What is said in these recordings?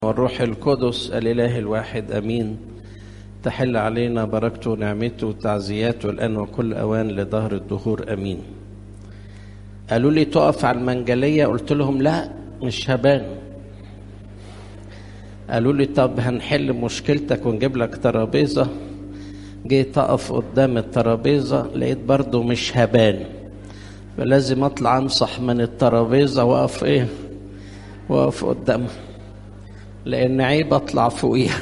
والروح القدس الإله الواحد أمين تحل علينا بركته ونعمته وتعزياته الآن وكل أوان لظهر الدهور أمين قالوا لي تقف على المنجلية قلت لهم لا مش هبان قالوا لي طب هنحل مشكلتك ونجيب لك ترابيزة جيت أقف قدام الترابيزة لقيت برضو مش هبان فلازم أطلع أمسح من الترابيزة وأقف إيه وأقف قدامها لان عيب اطلع فوقيها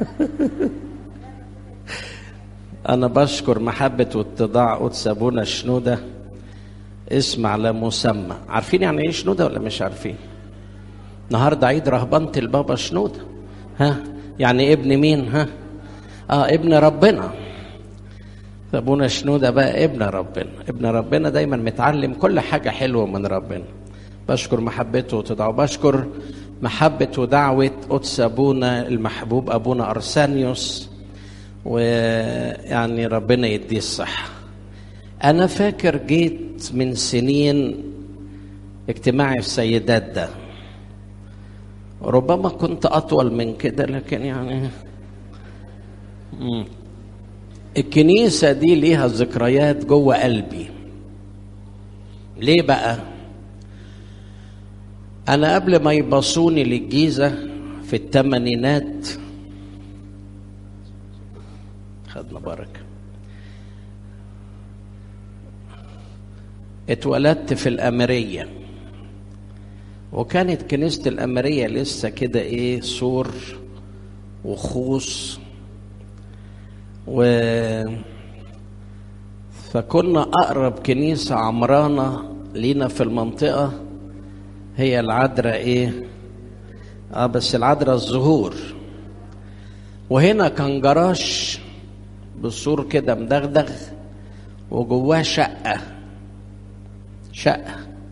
انا بشكر محبه واتضاع قدس ابونا شنوده اسم على مسمى عارفين يعني ايه شنوده ولا مش عارفين النهارده عيد رهبنه البابا شنوده ها يعني ابن مين ها اه ابن ربنا ابونا شنوده بقى ابن ربنا ابن ربنا دايما متعلم كل حاجه حلوه من ربنا بشكر محبته وتضاع بشكر محبة ودعوة قدس أبونا المحبوب أبونا أرسانيوس ويعني ربنا يديه الصحة أنا فاكر جيت من سنين اجتماعي في سيدات ده ربما كنت أطول من كده لكن يعني مم. الكنيسة دي ليها ذكريات جوه قلبي ليه بقى؟ أنا قبل ما يبصوني للجيزة في الثمانينات خدنا بركة اتولدت في الأمرية وكانت كنيسة الأمرية لسه كده إيه سور وخوص و فكنا أقرب كنيسة عمرانة لينا في المنطقة هي العذراء ايه اه بس العذراء الزهور وهنا كان جراج بالسور كده مدغدغ وجواه شقة شقة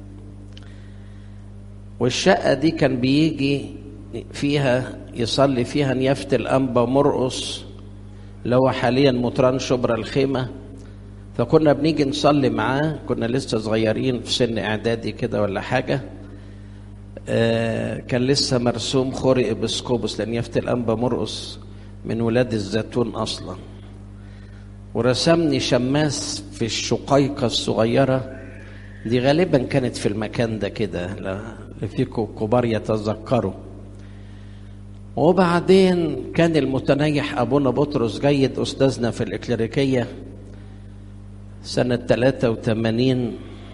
والشقة دي كان بيجي فيها يصلي فيها نيافة الأنبا مرقص اللي هو حاليا مطران شبرا الخيمة فكنا بنيجي نصلي معاه كنا لسه صغيرين في سن إعدادي كده ولا حاجة آه كان لسه مرسوم خوري ابسكوبوس لان يافت الانبا مرقص من ولاد الزيتون اصلا ورسمني شماس في الشقيقة الصغيرة دي غالبا كانت في المكان ده كده اللي فيكم كبار يتذكروا وبعدين كان المتنيح أبونا بطرس جيد أستاذنا في الإكليريكية سنة 83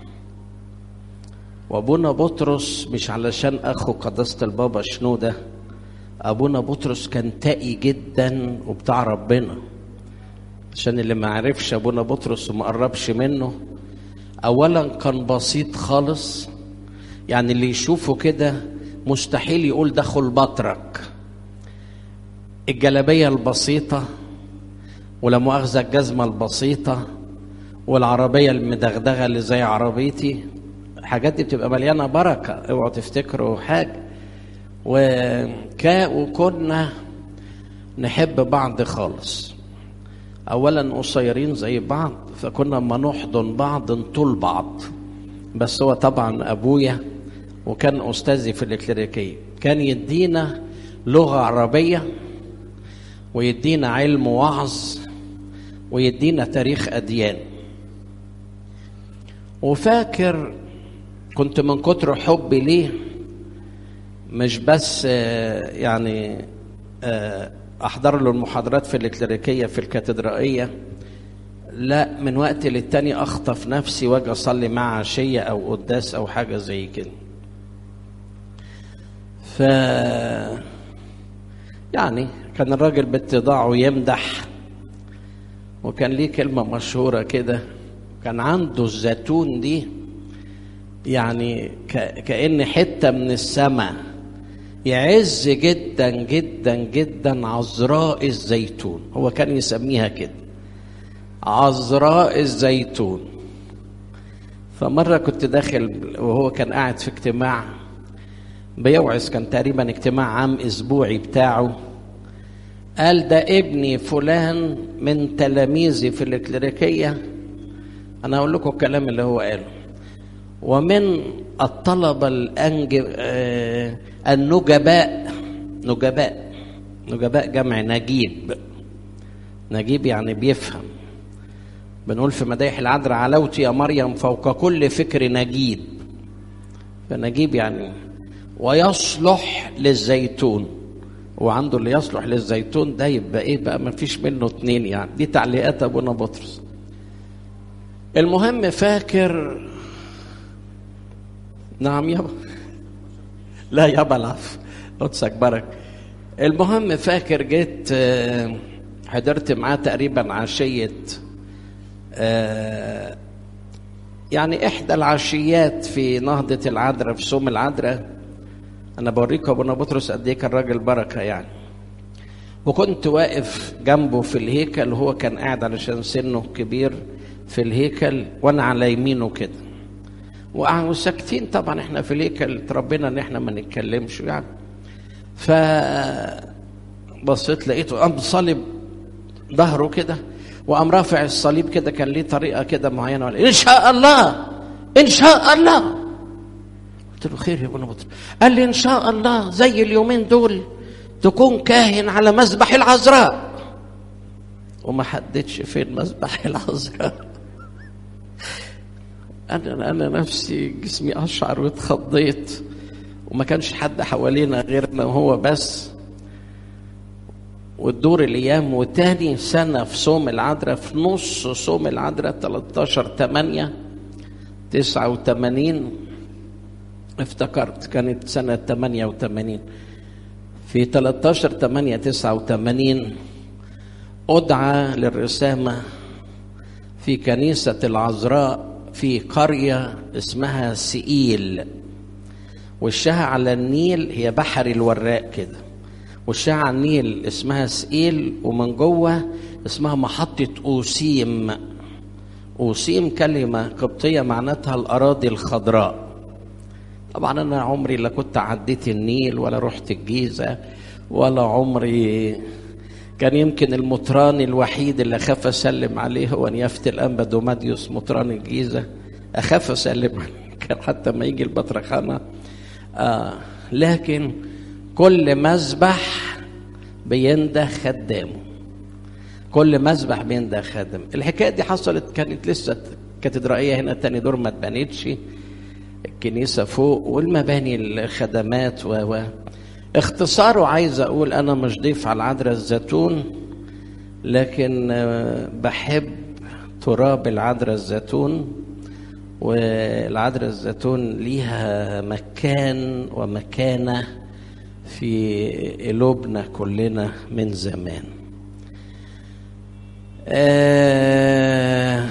وابونا بطرس مش علشان اخو قداسه البابا شنوده ابونا بطرس كان تقي جدا وبتاع ربنا عشان اللي ما عرفش ابونا بطرس وما قربش منه اولا كان بسيط خالص يعني اللي يشوفه كده مستحيل يقول ده بطرك الجلابيه البسيطه ولا مؤاخذه الجزمه البسيطه والعربيه المدغدغه اللي زي عربيتي الحاجات دي بتبقى مليانه بركه اوعوا تفتكروا حاجه وكا وكنا نحب بعض خالص اولا قصيرين زي بعض فكنا اما نحضن بعض نطول بعض بس هو طبعا ابويا وكان استاذي في الكليريكيه كان يدينا لغه عربيه ويدينا علم وعظ ويدينا تاريخ اديان وفاكر كنت من كتر حبي ليه مش بس يعني احضر له المحاضرات في الكليريكيه في الكاتدرائيه لا من وقت للتاني اخطف نفسي واجي اصلي مع عشيه او قداس او حاجه زي كده ف يعني كان الراجل باتضاعه يمدح وكان ليه كلمه مشهوره كده كان عنده الزيتون دي يعني كأن حتة من السماء يعز جدا جدا جدا عذراء الزيتون هو كان يسميها كده عذراء الزيتون فمرة كنت داخل وهو كان قاعد في اجتماع بيوعظ كان تقريبا اجتماع عام اسبوعي بتاعه قال ده ابني فلان من تلاميذي في الكليريكيه انا هقول لكم الكلام اللي هو قاله ومن الطلبة الأنج... النجباء نجباء نجباء جمع نجيب نجيب يعني بيفهم بنقول في مدايح العذراء علوت يا مريم فوق كل فكر نجيب فنجيب يعني ويصلح للزيتون وعنده اللي يصلح للزيتون ده يبقى ايه بقى ما فيش منه اتنين يعني دي تعليقات ابونا بطرس المهم فاكر نعم يابا لا يابا العفو قدسك برك المهم فاكر جيت حضرت معاه تقريبا عشية يعني إحدى العشيات في نهضة العذراء في سوم العذراء أنا بوريكم أبونا بطرس قد إيه كان راجل بركة يعني وكنت واقف جنبه في الهيكل وهو كان قاعد علشان سنه كبير في الهيكل وأنا على يمينه كده وساكتين طبعا احنا في الهيكل اتربينا ان احنا ما نتكلمش يعني ف بصيت لقيته قام صلب ظهره كده وقام رافع الصليب كده كان ليه طريقه كده معينه ان شاء الله ان شاء الله قلت له خير يا ابونا بطر قال لي ان شاء الله زي اليومين دول تكون كاهن على مذبح العذراء وما حددش فين مذبح العذراء انا انا نفسي جسمي اشعر واتخضيت وما كانش حد حوالينا غيرنا وهو بس والدور الايام وتاني سنه في صوم العذراء في نص صوم العذراء 13 8 89 افتكرت كانت سنه 88 في 13 8 89 ادعى للرسامه في كنيسه العذراء في قريه اسمها سئيل وشها على النيل هي بحر الوراق كده وشها على النيل اسمها سئيل ومن جوه اسمها محطة أوسيم أوسيم كلمة قبطية معناتها الأراضي الخضراء طبعا أنا عمري لا كنت عديت النيل ولا رحت الجيزة ولا عمري كان يمكن المطران الوحيد اللي أخاف أسلم عليه هو نيافة الأنبا دوماديوس مطران الجيزة أخاف أسلم عليه كان حتى ما يجي البطرخانة آه لكن كل مذبح بينده خدامه كل مذبح بينده خادم الحكايه دي حصلت كانت لسه كاتدرائيه هنا تاني دور ما اتبنتش الكنيسه فوق والمباني الخدمات و و اختصاره عايز اقول انا مش ضيف على العذراء الزيتون لكن بحب تراب العذراء الزيتون والعذراء الزيتون ليها مكان ومكانه في قلوبنا كلنا من زمان آه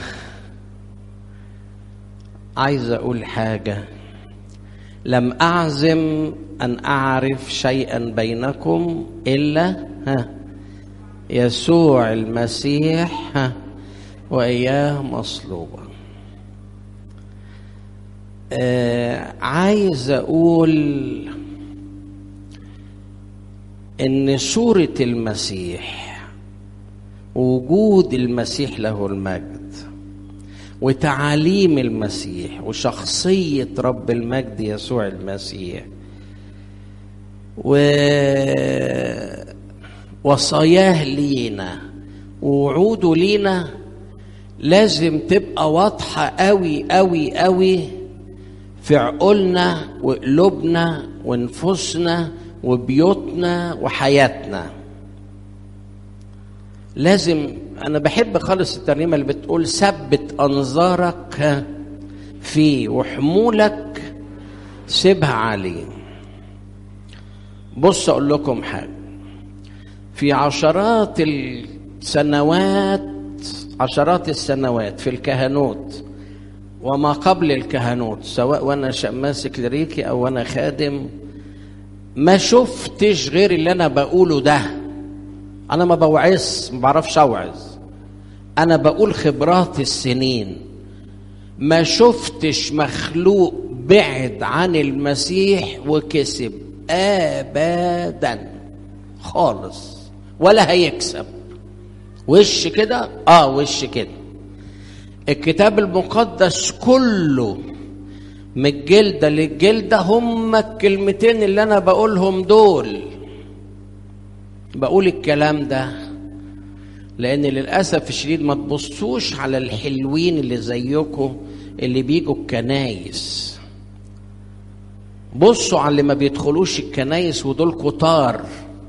عايز اقول حاجه لم اعزم ان اعرف شيئا بينكم الا ها يسوع المسيح ها واياه مصلوبا آه عايز اقول ان صوره المسيح وجود المسيح له المجد وتعاليم المسيح وشخصيه رب المجد يسوع المسيح و وصاياه لينا ووعوده لينا لازم تبقى واضحه قوي قوي قوي في عقولنا وقلوبنا ونفوسنا وبيوتنا وحياتنا لازم انا بحب خالص الترنيمه اللي بتقول ثبت انظارك فيه وحمولك سيبها عليه بص اقول لكم حاجه في عشرات السنوات عشرات السنوات في الكهنوت وما قبل الكهنوت سواء وانا شماس كليريكي او وانا خادم ما شفتش غير اللي انا بقوله ده انا ما بوعظ ما بعرفش اوعظ انا بقول خبرات السنين ما شفتش مخلوق بعد عن المسيح وكسب ابدا خالص ولا هيكسب وش كده اه وش كده الكتاب المقدس كله من الجلده للجلده هم الكلمتين اللي انا بقولهم دول بقول الكلام ده لان للاسف الشديد ما تبصوش على الحلوين اللي زيكم اللي بيجوا الكنايس بصوا على اللي ما بيدخلوش الكنايس ودول كتار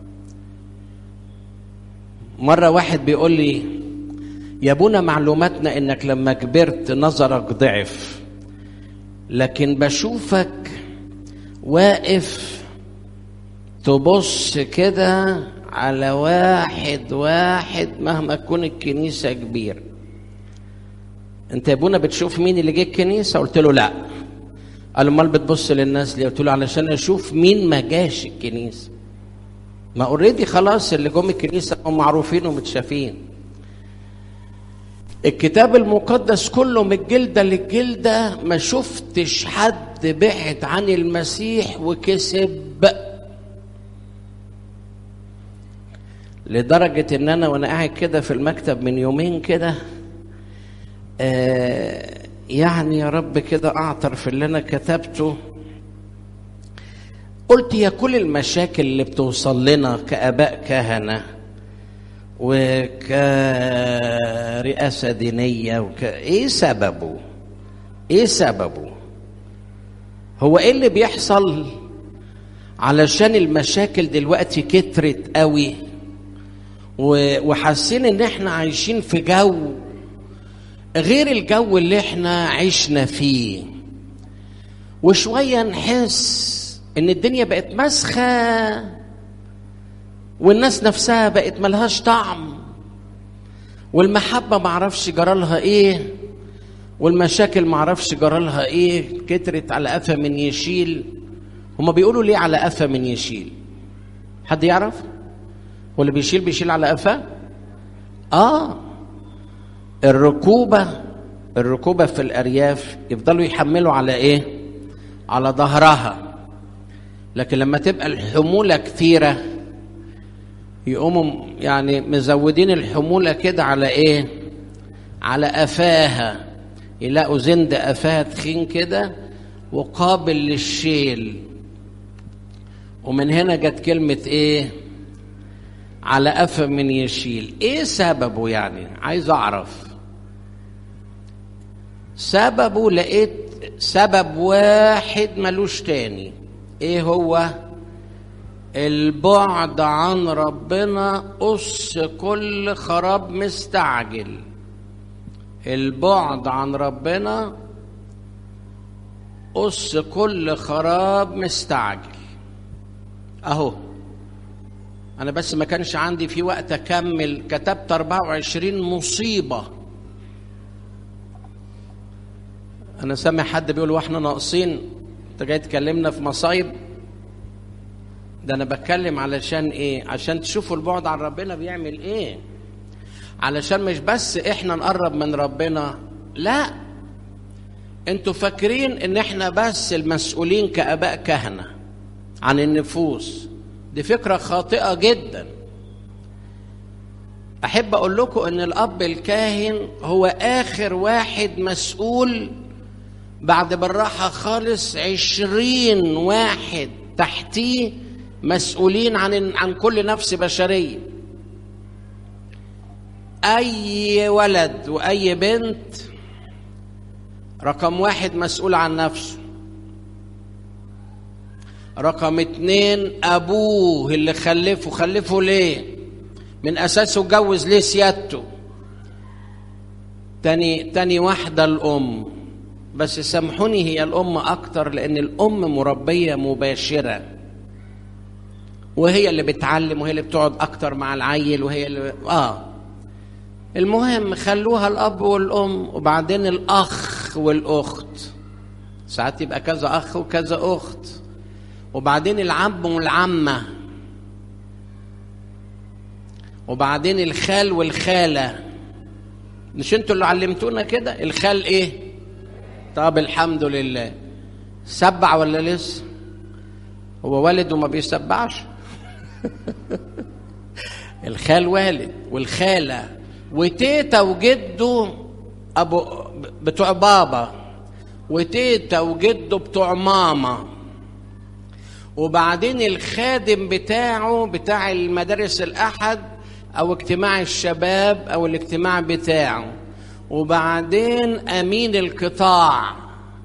مرة واحد بيقول لي يا ابونا معلوماتنا انك لما كبرت نظرك ضعف لكن بشوفك واقف تبص كده على واحد واحد مهما تكون الكنيسة كبيرة انت يا ابونا بتشوف مين اللي جه الكنيسة قلت له لا قال امال بتبص للناس ليه قلت له علشان اشوف مين ما جاش الكنيسة ما اوريدي خلاص اللي جم الكنيسة هم معروفين ومتشافين الكتاب المقدس كله من الجلدة للجلدة ما شفتش حد بعد عن المسيح وكسب لدرجة ان انا وانا قاعد كده في المكتب من يومين كده آه يعني يا رب كده اعتر في اللي انا كتبته قلت يا كل المشاكل اللي بتوصل لنا كاباء كهنه وكرئاسه دينيه وك... ايه سببه ايه سببه هو ايه اللي بيحصل علشان المشاكل دلوقتي كترت قوي وحاسين ان احنا عايشين في جو غير الجو اللي احنا عشنا فيه وشويه نحس ان الدنيا بقت مسخه والناس نفسها بقت ملهاش طعم والمحبه معرفش جرالها ايه والمشاكل معرفش جرالها ايه كترت على قفا من يشيل هما بيقولوا ليه على قفا من يشيل حد يعرف هو اللي بيشيل بيشيل على قفاه اه الركوبه الركوبه في الارياف يفضلوا يحملوا على ايه على ظهرها لكن لما تبقى الحموله كثيره يقوموا يعني مزودين الحموله كده على ايه على قفاها يلاقوا زند قفاها تخين كده وقابل للشيل ومن هنا جت كلمه ايه على قفا من يشيل ايه سببه يعني عايز اعرف سببه لقيت سبب واحد ملوش تاني ايه هو البعد عن ربنا قص كل خراب مستعجل البعد عن ربنا قص كل خراب مستعجل اهو انا بس ما كانش عندي في وقت اكمل كتبت 24 مصيبه انا سامع حد بيقول واحنا ناقصين انت جاي تكلمنا في مصايب ده انا بتكلم علشان ايه عشان تشوفوا البعد عن ربنا بيعمل ايه علشان مش بس احنا نقرب من ربنا لا انتوا فاكرين ان احنا بس المسؤولين كاباء كهنه عن النفوس دي فكره خاطئه جدا احب اقول لكم ان الاب الكاهن هو اخر واحد مسؤول بعد بالراحة خالص عشرين واحد تحتيه مسؤولين عن عن كل نفس بشرية أي ولد وأي بنت رقم واحد مسؤول عن نفسه رقم اتنين أبوه اللي خلفه خلفه ليه من أساسه اتجوز ليه سيادته تاني تاني واحدة الأم بس سامحوني هي الأم أكتر لأن الأم مربية مباشرة وهي اللي بتعلم وهي اللي بتقعد أكتر مع العيل وهي اللي آه المهم خلوها الأب والأم وبعدين الأخ والأخت ساعات يبقى كذا أخ وكذا أخت وبعدين العم والعمة وبعدين الخال والخالة مش انتوا اللي علمتونا كده الخال ايه طب الحمد لله سبع ولا لسه هو والد وما بيسبعش الخال والد والخالة وتيتا وجده أبو بتوع بابا وتيتا وجده بتوع ماما وبعدين الخادم بتاعه بتاع المدارس الأحد أو اجتماع الشباب أو الاجتماع بتاعه وبعدين أمين القطاع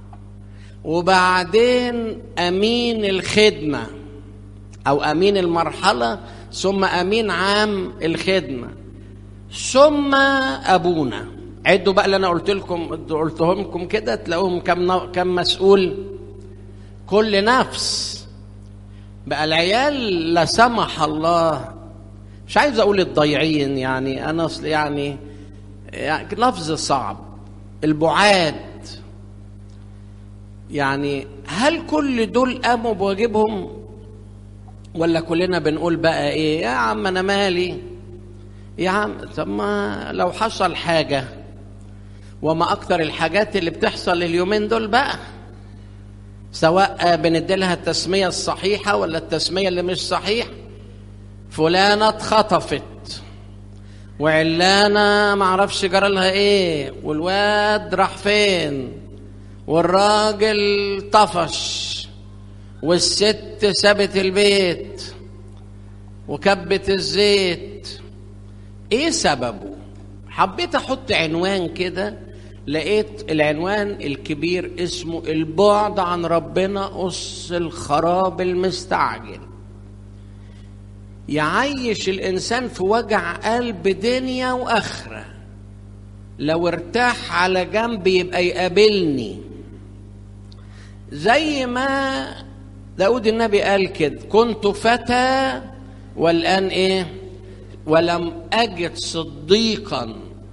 وبعدين أمين الخدمة أو أمين المرحلة ثم أمين عام الخدمة ثم أبونا عدوا بقى اللي أنا قلت لكم قلتهم لكم كده تلاقوهم كم كم مسؤول كل نفس بقى العيال لا سمح الله مش عايز اقول الضايعين يعني انا اصل يعني, يعني لفظ صعب البعاد يعني هل كل دول قاموا بواجبهم ولا كلنا بنقول بقى ايه يا عم انا مالي يا عم طب ما لو حصل حاجه وما اكتر الحاجات اللي بتحصل اليومين دول بقى سواء بنديلها التسمية الصحيحة ولا التسمية اللي مش صحيحة فلانة اتخطفت وعلانة معرفش جرى لها ايه والواد راح فين والراجل طفش والست سابت البيت وكبت الزيت ايه سببه حبيت احط عنوان كده لقيت العنوان الكبير اسمه البعد عن ربنا قص الخراب المستعجل يعيش الانسان في وجع قلب دنيا واخره لو ارتاح على جنب يبقى يقابلني زي ما داود النبي قال كده كنت فتى والان ايه ولم اجد صديقا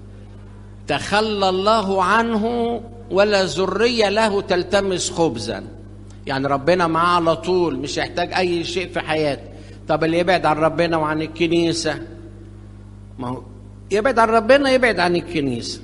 تخلى الله عنه ولا ذرية له تلتمس خبزا يعني ربنا معاه على طول مش يحتاج أي شيء في حياته طب اللي يبعد عن ربنا وعن الكنيسة ما هو يبعد عن ربنا يبعد عن الكنيسة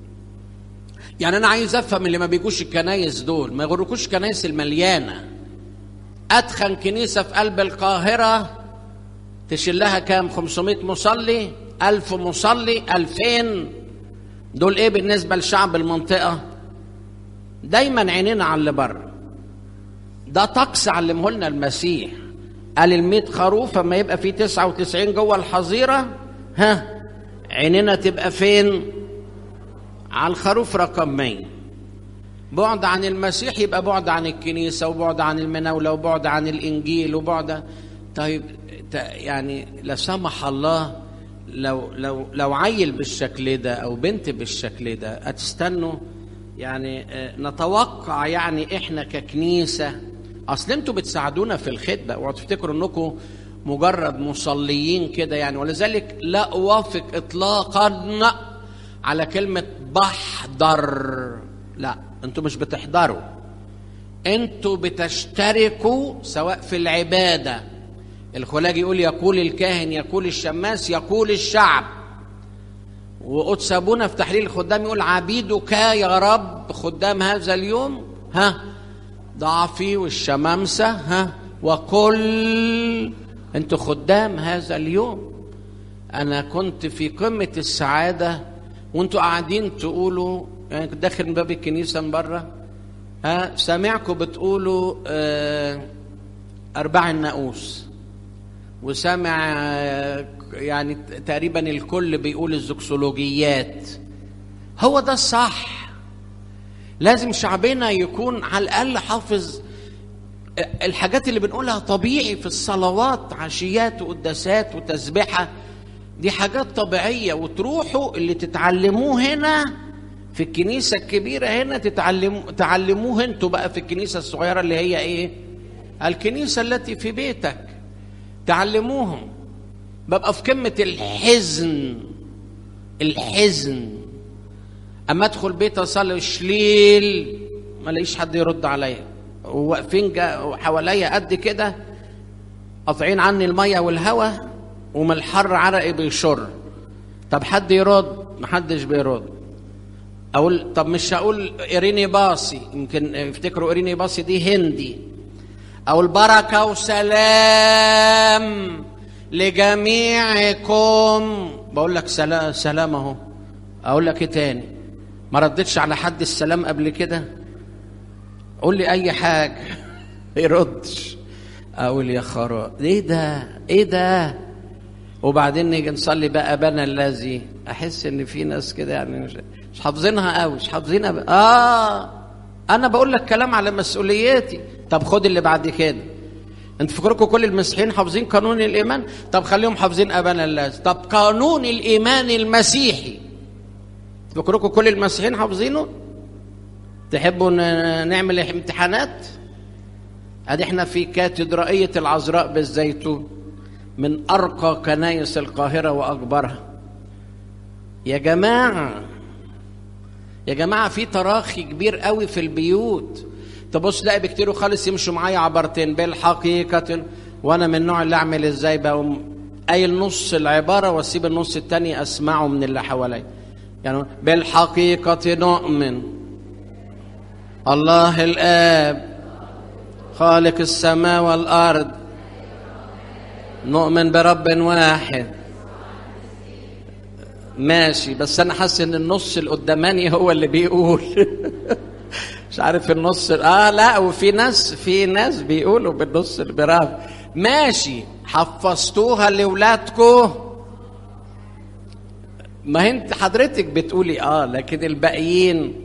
يعني أنا عايز أفهم اللي ما بيجوش الكنايس دول ما يغركوش الكنايس المليانة أدخن كنيسة في قلب القاهرة تشيلها كام 500 مصلي 1000 مصلي 2000 دول ايه بالنسبة لشعب المنطقة دايما عينينا على اللي بره ده طقس علمه لنا المسيح قال الميت خروف اما يبقى في تسعة وتسعين جوه الحظيرة ها عيننا تبقى فين على الخروف رقم 100 بعد عن المسيح يبقى بعد عن الكنيسة وبعد عن المناولة وبعد عن الإنجيل وبعد طيب يعني لا سمح الله لو لو لو عيل بالشكل ده او بنت بالشكل ده هتستنوا يعني نتوقع يعني احنا ككنيسه اصل انتوا بتساعدونا في الخدمه اوعوا تفتكروا انكم مجرد مصليين كده يعني ولذلك لا اوافق اطلاقا على كلمه بحضر لا انتوا مش بتحضروا انتوا بتشتركوا سواء في العباده الخلاج يقول يقول الكاهن يقول الشماس يقول الشعب وقدس ابونا في تحليل الخدام يقول عبيدك يا رب خدام هذا اليوم ها ضعفي والشمامسة ها وكل انتوا خدام هذا اليوم انا كنت في قمة السعادة وانتوا قاعدين تقولوا يعني كنت داخل من باب الكنيسة من بره ها سامعكم بتقولوا آه أرباع الناقوس وسامع يعني تقريبا الكل بيقول الزكسولوجيات هو ده الصح لازم شعبنا يكون على الاقل حافظ الحاجات اللي بنقولها طبيعي في الصلوات عشيات وقداسات وتسبحه دي حاجات طبيعيه وتروحوا اللي تتعلموه هنا في الكنيسه الكبيره هنا تتعلموا تعلموه انتوا بقى في الكنيسه الصغيره اللي هي ايه الكنيسه التي في بيتك تعلموهم ببقى في قمة الحزن الحزن أما أدخل بيت أصلي شليل ما لاقيش حد يرد عليا وواقفين حواليا قد كده قاطعين عني المية والهواء ومن الحر عرقي بيشر طب حد يرد محدش بيرد اقول طب مش هقول اريني باصي يمكن افتكروا اريني باصي دي هندي او البركه وسلام لجميعكم بقول لك سلام سلام اهو اقول لك ايه تاني ما ردتش على حد السلام قبل كده قول لي اي حاجه يردش اقول يا خرا ايه ده ايه ده وبعدين نيجي نصلي بقى ابانا الذي احس ان في ناس كده يعني مش, مش حافظينها قوي مش حافظينها بقى. اه انا بقول لك كلام على مسؤوليتي طب خد اللي بعد كده انت فكركم كل المسيحيين حافظين قانون الايمان طب خليهم حافظين ابانا الذي طب قانون الايمان المسيحي فكركم كل المسيحيين حافظينه تحبوا نعمل امتحانات ادي احنا في كاتدرائيه العذراء بالزيتون من ارقى كنايس القاهره واكبرها يا جماعه يا جماعه في تراخي كبير قوي في البيوت تبص تلاقي بكتير خالص يمشوا معايا عبارتين بالحقيقه وانا من النوع اللي اعمل ازاي بقى قايل نص العباره واسيب النص التاني اسمعه من اللي حواليا يعني بالحقيقه نؤمن الله الاب خالق السماء والارض نؤمن برب واحد ماشي بس انا حاسس ان النص القداماني هو اللي بيقول مش عارف النص اه لا وفي ناس في ناس بيقولوا بالنص برافو ماشي حفظتوها لاولادكم ما انت حضرتك بتقولي اه لكن الباقيين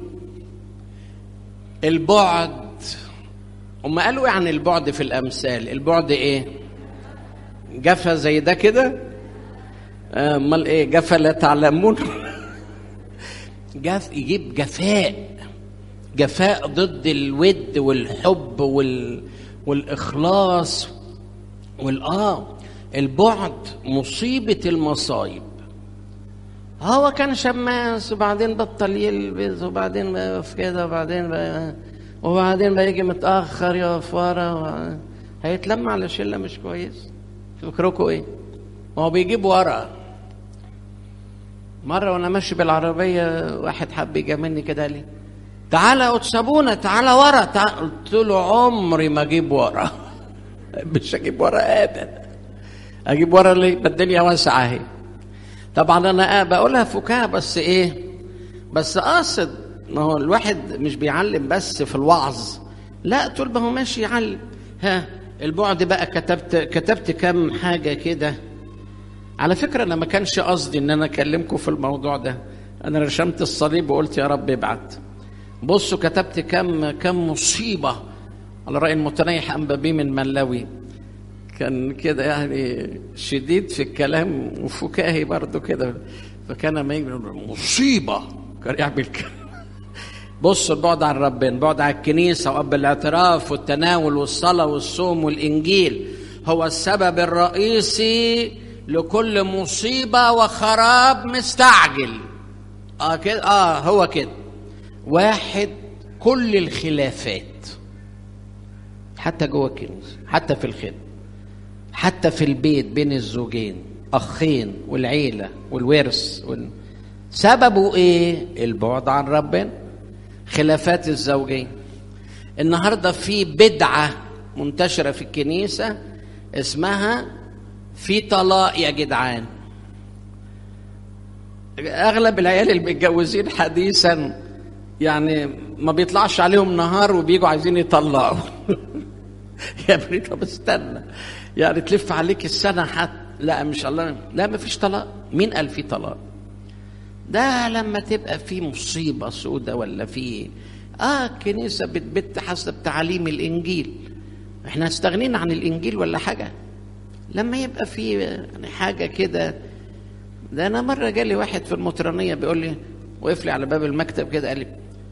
البعد هم قالوا ايه عن البعد في الامثال البعد ايه جفا زي ده كده امال ايه جفا لا تعلمون جف يجيب جفاء جفاء ضد الود والحب وال والاخلاص والاه البعد مصيبه المصايب هو كان شماس وبعدين بطل يلبس وبعدين بقى في كده وبعدين بقى وبعدين بقى يجي متاخر يا فاره هيتلم على شله مش كويس فكركم ايه ما هو بيجيب ورقه مره وانا ماشي بالعربيه واحد حب يجاملني كده لي تعالى يا سابونا تعالى ورا تعال. قلت له عمري ما اجيب ورا مش اجيب ورا ابدا اجيب ورا ليه الدنيا واسعه اهي طبعا انا بقولها فكاهه بس ايه بس قاصد ما هو الواحد مش بيعلم بس في الوعظ لا طول ما هو ماشي يعلم ها البعد بقى كتبت كتبت كم حاجه كده على فكره انا ما كانش قصدي ان انا اكلمكم في الموضوع ده انا رشمت الصليب وقلت يا رب ابعت بصوا كتبت كم كم مصيبه على راي المتنيح انبابي من ملاوي كان كده يعني شديد في الكلام وفكاهي برضه كده فكان ما يجي مصيبه كان يعمل كده بص البعد عن ربنا البعد عن الكنيسة وأب الاعتراف والتناول والصلاة والصوم والإنجيل هو السبب الرئيسي لكل مصيبة وخراب مستعجل آه كده آه هو كده واحد كل الخلافات حتى جوه الكنيسة حتى في الخدمة حتى في البيت بين الزوجين أخين والعيلة والورث وال... سببه إيه؟ البعد عن ربنا خلافات الزوجين النهارده في بدعه منتشره في الكنيسه اسمها في طلاق يا جدعان اغلب العيال اللي متجوزين حديثا يعني ما بيطلعش عليهم نهار وبيجوا عايزين يطلقوا يا ابني طب استنى يعني تلف عليك السنه حتى لا مش الله لا ما فيش طلاق مين قال في طلاق ده لما تبقى في مصيبة سودة ولا في اه كنيسة بتبت حسب تعاليم الإنجيل احنا استغنينا عن الإنجيل ولا حاجة لما يبقى في يعني حاجة كده ده أنا مرة جالي واحد في المطرانية بيقول لي وقف لي على باب المكتب كده قال لي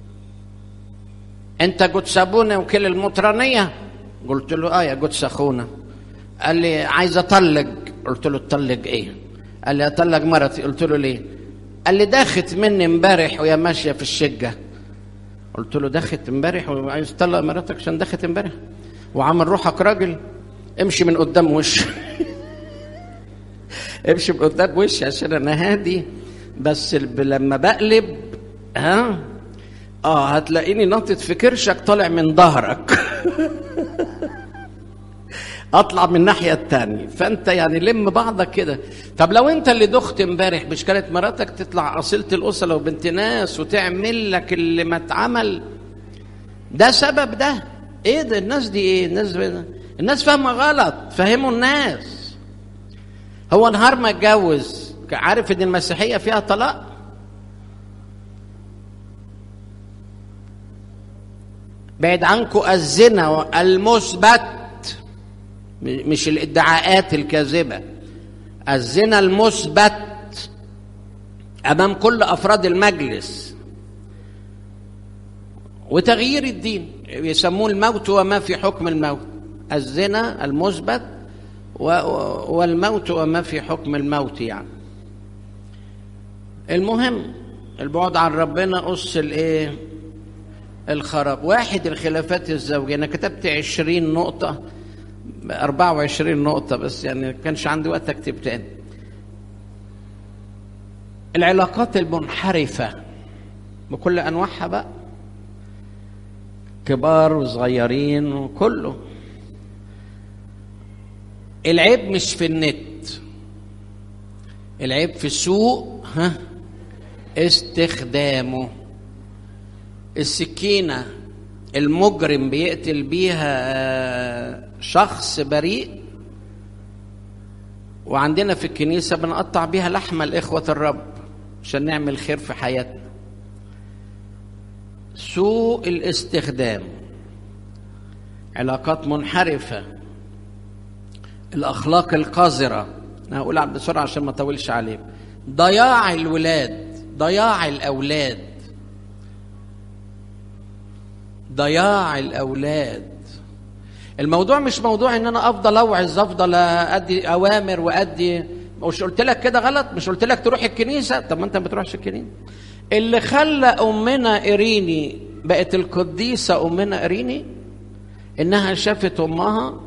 أنت قدس أبونا وكيل المطرانية قلت له اه يا قدس أخونا قال لي عايز أطلق قلت له تطلق إيه قال لي أطلق مرتي قلت له ليه قال لي داخت مني امبارح وهي ماشيه في الشقه قلت له داخت امبارح وعايز تطلق مراتك عشان داخت امبارح وعامل روحك راجل امشي من قدام وشي امشي من قدام وشي عشان انا هادي بس لما بقلب ها اه هتلاقيني ناطط في كرشك طالع من ظهرك اطلع من الناحيه الثانيه فانت يعني لم بعضك كده طب لو انت اللي دخت امبارح مش كانت مراتك تطلع اصيله الاسره وبنت ناس وتعمل لك اللي ما اتعمل ده سبب ده ايه ده الناس دي ايه الناس الناس فاهمه غلط فهموا الناس هو نهار ما اتجوز عارف ان المسيحيه فيها طلاق بعد عنكم الزنا المثبت مش الادعاءات الكاذبه الزنا المثبت امام كل افراد المجلس وتغيير الدين يسموه الموت وما في حكم الموت الزنا المثبت والموت وما في حكم الموت يعني المهم البعد عن ربنا قص الايه الخراب واحد الخلافات الزوجية أنا كتبت عشرين نقطة أربعة وعشرين نقطة بس يعني كانش عندي وقت أكتب تاني العلاقات المنحرفة بكل أنواعها بقى كبار وصغيرين وكله العيب مش في النت العيب في سوء ها استخدامه السكينة المجرم بيقتل بيها شخص بريء وعندنا في الكنيسة بنقطع بيها لحمة لإخوة الرب عشان نعمل خير في حياتنا سوء الاستخدام علاقات منحرفة الأخلاق القذرة أنا هقول بسرعة عشان ما أطولش عليكم ضياع الولاد ضياع الأولاد ضياع الاولاد الموضوع مش موضوع ان انا افضل اوعظ افضل ادي اوامر وادي مش قلت لك كده غلط مش قلت لك تروح الكنيسه طب ما انت ما بتروحش الكنيسه اللي خلى امنا اريني بقت القديسه امنا اريني انها شافت امها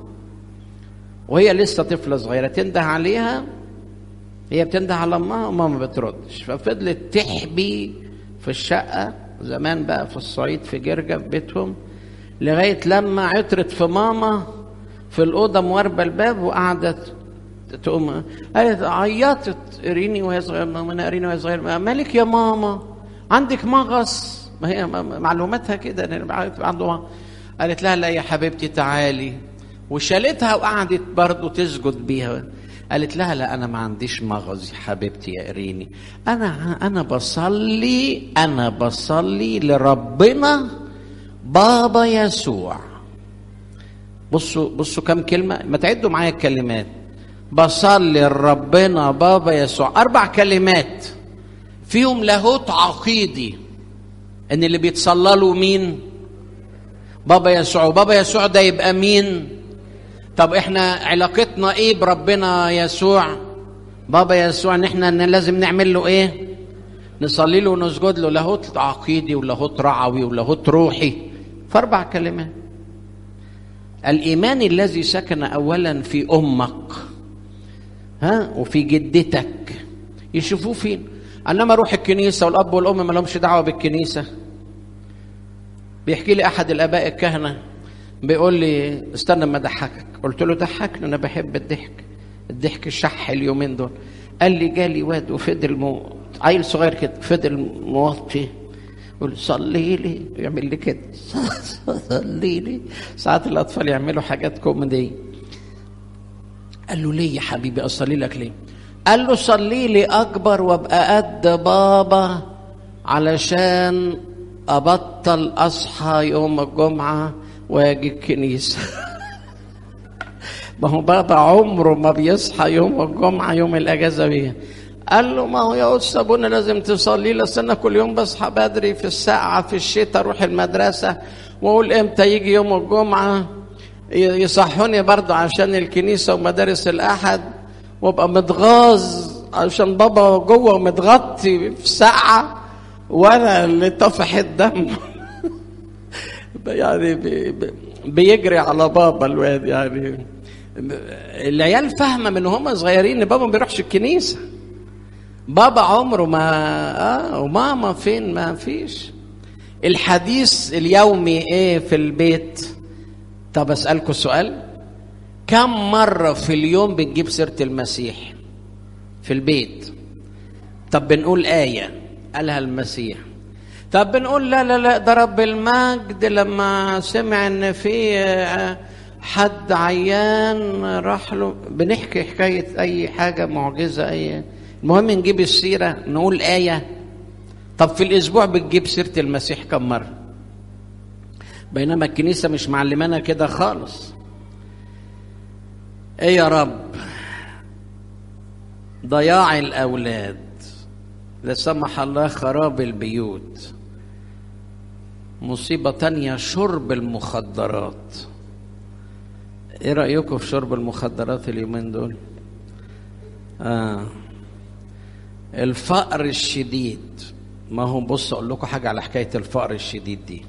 وهي لسه طفله صغيره تنده عليها هي بتنده على امها وما ما بتردش ففضلت تحبي في الشقه زمان بقى في الصعيد في جرجة في بيتهم لغاية لما عطرت في ماما في الأوضة مواربة الباب وقعدت تقوم قالت عيطت اريني وهي صغيرة ماما انا اريني وهي صغيرة مالك يا ماما عندك مغص ما هي معلوماتها كده عنده قالت لها لا يا حبيبتي تعالي وشالتها وقعدت برضه تسجد بيها قالت لها لا انا ما عنديش مغص يا حبيبتي يا اريني انا انا بصلي انا بصلي لربنا بابا يسوع بصوا بصوا كم كلمه ما تعدوا معايا الكلمات بصلي لربنا بابا يسوع اربع كلمات فيهم لاهوت عقيدي ان اللي بيتصلى له مين بابا يسوع وبابا يسوع ده يبقى مين طب احنا علاقتنا ايه بربنا يسوع بابا يسوع ان احنا لازم نعمل له ايه نصلي له ونسجد له لاهوت عقيدي ولاهوت رعوي ولاهوت روحي في اربع كلمات الايمان الذي سكن اولا في امك ها وفي جدتك يشوفوه فين انما اروح الكنيسه والاب والام ما لهمش دعوه بالكنيسه بيحكي لي احد الاباء الكهنه بيقول لي استنى ما اضحكك قلت له ضحكني انا بحب الضحك الضحك الشح اليومين دول قال لي جالي واد وفضل مو... عيل صغير كده فضل موطي يقول صلي لي يعمل لي كده صلي لي ساعات الاطفال يعملوا حاجات كوميديه قال له ليه يا حبيبي اصلي لك ليه قال له صلي لي اكبر وابقى قد بابا علشان ابطل اصحى يوم الجمعه واجي الكنيسه ما هو بابا عمره ما بيصحى يوم الجمعه يوم الاجازه بيه قال له ما هو يا استاذ ابونا لازم تصلي لي انا كل يوم بصحى بدري في الساعه في الشتاء اروح المدرسه واقول امتى يجي يوم الجمعه يصحوني برضه عشان الكنيسه ومدارس الاحد وابقى متغاظ عشان بابا جوه متغطي في ساعه وانا اللي طفح الدم يعني بي بيجري على بابا الواد يعني العيال فاهمه من هم صغيرين ان بابا ما بيروحش الكنيسه بابا عمره ما اه وماما فين ما فيش الحديث اليومي ايه في البيت طب اسالكم سؤال كم مره في اليوم بنجيب سيره المسيح في البيت طب بنقول ايه قالها المسيح طب بنقول لا لا لا ده رب المجد لما سمع ان في حد عيان راح له بنحكي حكايه اي حاجه معجزه اي المهم نجيب السيره نقول ايه طب في الاسبوع بتجيب سيره المسيح كم مره بينما الكنيسه مش معلمانا كده خالص ايه يا رب ضياع الاولاد لا سمح الله خراب البيوت مصيبه تانية شرب المخدرات ايه رايكم في شرب المخدرات اليومين دول آه. الفقر الشديد ما هو بص اقول لكم حاجه على حكايه الفقر الشديد دي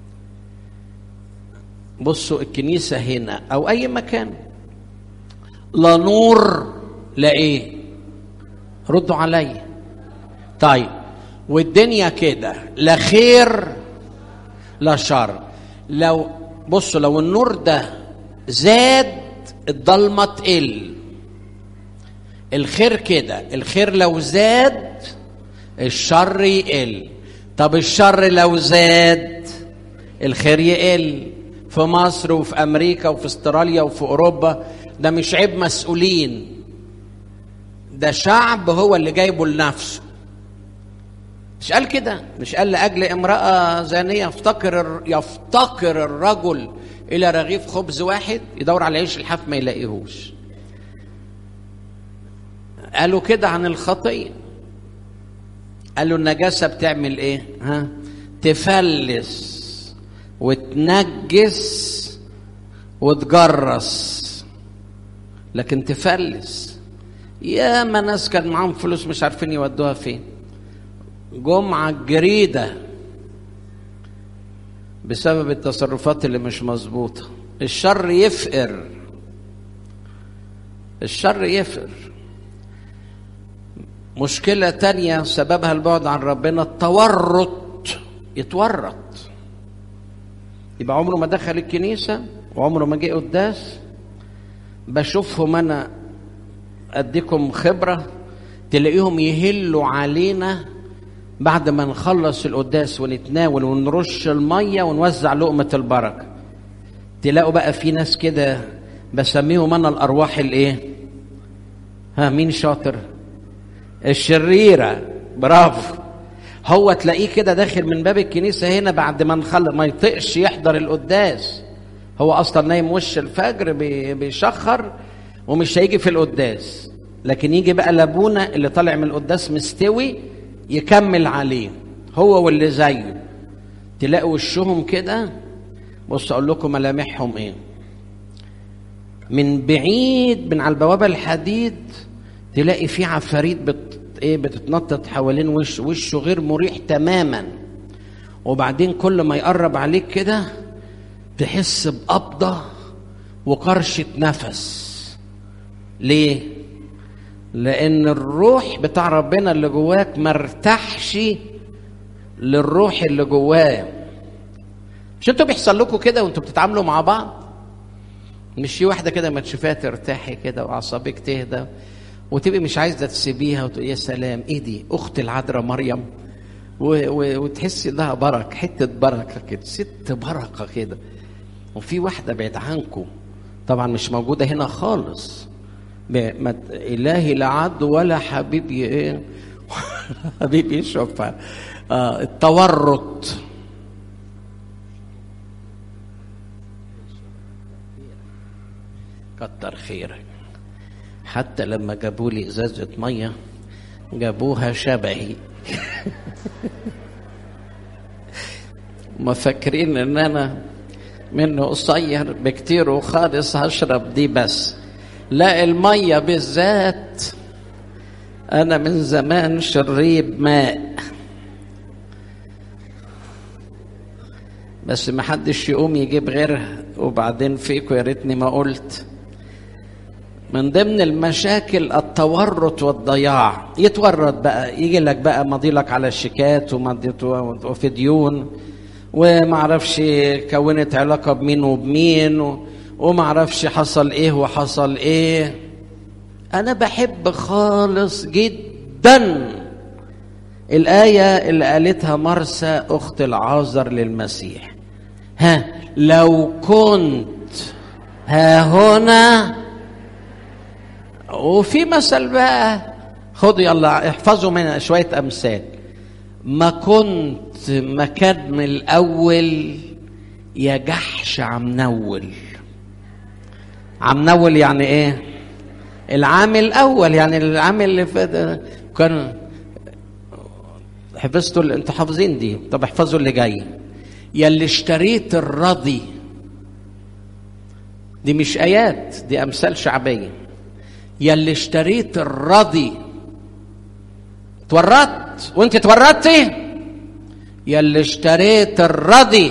بصوا الكنيسه هنا او اي مكان لا نور لا ايه ردوا عليا طيب والدنيا كده لا خير لا شر لو بصوا لو النور ده زاد الضلمه تقل الخير كده الخير لو زاد الشر يقل طب الشر لو زاد الخير يقل في مصر وفي امريكا وفي استراليا وفي اوروبا ده مش عيب مسؤولين ده شعب هو اللي جايبه لنفسه مش قال كده مش قال لاجل امراه زانيه يفتقر يفتقر الرجل الى رغيف خبز واحد يدور على عيش الحاف ما يلاقيهوش قالوا كده عن الخطيه قالوا النجاسه بتعمل ايه ها تفلس وتنجس وتجرس لكن تفلس يا ما ناس كان معاهم فلوس مش عارفين يودوها فين جمعة الجريدة بسبب التصرفات اللي مش مظبوطة الشر يفقر الشر يفقر مشكلة تانية سببها البعد عن ربنا التورط يتورط يبقى عمره ما دخل الكنيسة وعمره ما جه قداس بشوفهم أنا أديكم خبرة تلاقيهم يهلوا علينا بعد ما نخلص القداس ونتناول ونرش المية ونوزع لقمة البركة تلاقوا بقى في ناس كده بسميهم أنا الأرواح الإيه؟ ها مين شاطر؟ الشريرة برافو هو تلاقيه كده داخل من باب الكنيسة هنا بعد ما نخلص ما يطقش يحضر القداس هو أصلا نايم وش الفجر بيشخر ومش هيجي في القداس لكن يجي بقى لابونا اللي طالع من القداس مستوي يكمل عليه هو واللي زيه تلاقوا وشهم كده بص اقول لكم ملامحهم ايه من بعيد من على البوابه الحديد تلاقي في عفاريت بت ايه بتتنطط حوالين وش وشه غير مريح تماما وبعدين كل ما يقرب عليك كده تحس بقبضه وقرشه نفس ليه لان الروح بتاع ربنا اللي جواك ما ارتاحش للروح اللي جواه مش انتوا بيحصل لكم كده وانتوا بتتعاملوا مع بعض مش في واحده كده ما تشوفيها ترتاحي كده واعصابك تهدى وتبقي مش عايزه تسيبيها وتقولي يا سلام ايه دي اخت العذراء مريم و... و... وتحسي انها برك حته بركه كده ست بركه كده وفي واحده بعيد عنكم طبعا مش موجوده هنا خالص ما الهي لا عد ولا حبيب ايه حبيب يشوفها آه التورط كتر خيرك حتى لما جابوا لي ازازه ميه جابوها شبهي ما فاكرين ان انا منه قصير بكتير وخالص هشرب دي بس لا المية بالذات أنا من زمان شريب ماء بس ما حدش يقوم يجيب غيرها وبعدين فيكم يا ريتني ما قلت من ضمن المشاكل التورط والضياع يتورط بقى يجي لك بقى مضيلك على الشيكات وفي ديون ومعرفش كونت علاقة بمين وبمين و... وما اعرفش حصل ايه وحصل ايه انا بحب خالص جدا الايه اللي قالتها مرسى اخت العازر للمسيح ها لو كنت ها هنا وفي مثل بقى خدوا يلا احفظوا من شويه امثال ما كنت مكان من الاول يا جحش عم نول عم نول يعني ايه العام الاول يعني العام اللي فات كان حفظتوا انتوا حافظين دي طب احفظوا اللي جاي يا اللي اشتريت الرضي دي مش ايات دي امثال شعبيه يا اللي اشتريت الرضي تورطت وانت تورطتي يا اللي اشتريت الرضي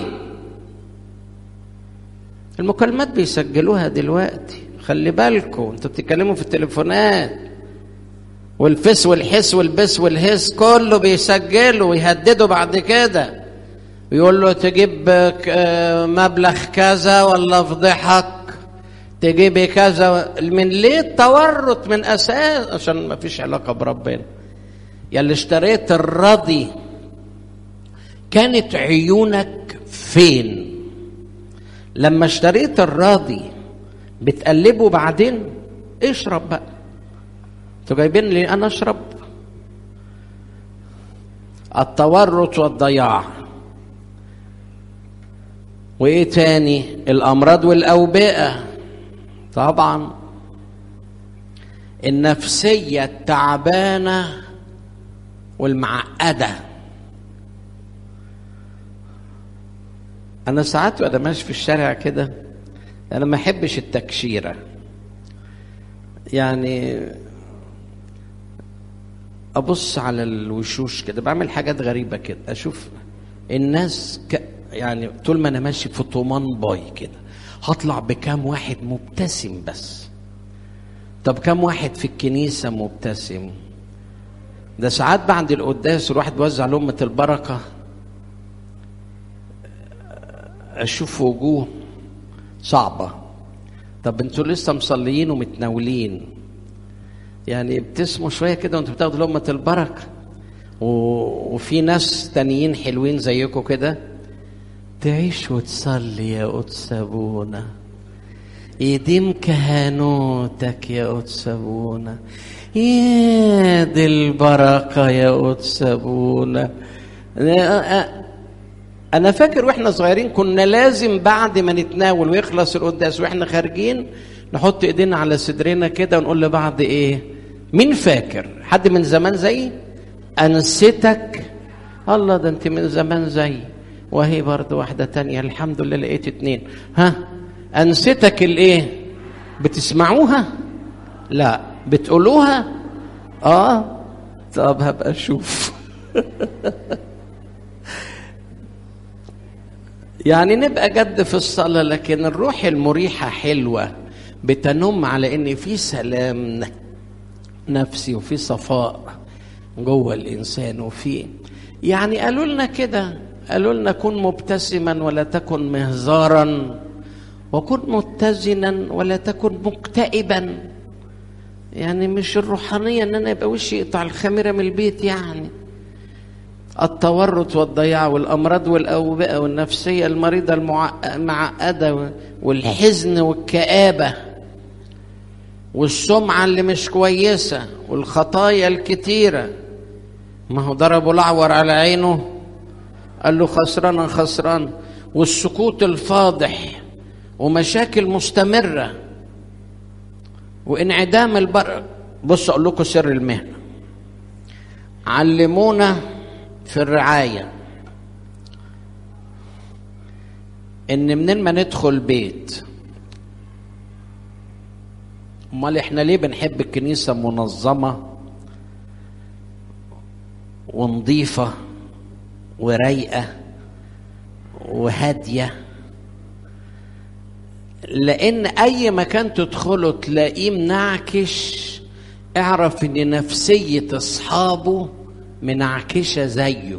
المكالمات بيسجلوها دلوقتي خلي بالكم انتوا بتتكلموا في التليفونات والفس والحس والبس والهس كله بيسجلوا ويهددوا بعد كده يقول له تجيب مبلغ كذا ولا فضحك تجيبي كذا من ليه التورط من اساس عشان ما فيش علاقه بربنا يا اللي اشتريت الرضي كانت عيونك فين لما اشتريت الراضي بتقلبه بعدين اشرب بقى انتوا جايبين لي انا اشرب التورط والضياع وايه تاني الامراض والاوبئه طبعا النفسيه التعبانه والمعقده انا ساعات وانا ماشي في الشارع كده انا ما احبش التكشيره يعني ابص على الوشوش كده بعمل حاجات غريبه كده اشوف الناس ك... يعني طول ما انا ماشي في طومان باي كده هطلع بكام واحد مبتسم بس طب كام واحد في الكنيسه مبتسم ده ساعات بعد القداس الواحد بيوزع لأمة البركة أشوف وجوه صعبة طب انتوا لسه مصليين ومتناولين يعني ابتسموا شوية كده وانتوا بتاخدوا لقمة البركة و... وفي ناس تانيين حلوين زيكم كده تعيش وتصلي يا قدس أبونا يديم كهنوتك يا قدس أبونا يا دي البركة يا قدس أبونا أنا فاكر وإحنا صغيرين كنا لازم بعد ما نتناول ويخلص القداس وإحنا خارجين نحط إيدينا على صدرنا كده ونقول لبعض إيه مين فاكر حد من زمان زي أنستك الله ده أنت من زمان زي وهي برضه واحدة تانية الحمد لله لقيت اتنين ها أنستك الإيه بتسمعوها لا بتقولوها اه طب هبقى اشوف يعني نبقى جد في الصلاة لكن الروح المريحة حلوة بتنم على ان في سلام نفسي وفي صفاء جوه الانسان وفي يعني قالوا لنا كده قالوا لنا كن مبتسما ولا تكن مهزارا وكن متزنا ولا تكن مكتئبا يعني مش الروحانية ان انا يبقى وشي يقطع الخميرة من البيت يعني التورط والضياع والامراض والاوبئة والنفسية المريضة المعقدة والحزن والكآبة والسمعة اللي مش كويسة والخطايا الكتيرة ما هو ضربوا الأعور على عينه قال له خسران خسران والسكوت الفاضح ومشاكل مستمره وانعدام البر بص اقول لكم سر المهنه علمونا في الرعايه ان منين ما ندخل بيت امال احنا ليه بنحب الكنيسه منظمه ونظيفه ورايقه وهاديه لان اي مكان تدخله تلاقيه منعكش اعرف ان نفسيه اصحابه منعكشه زيه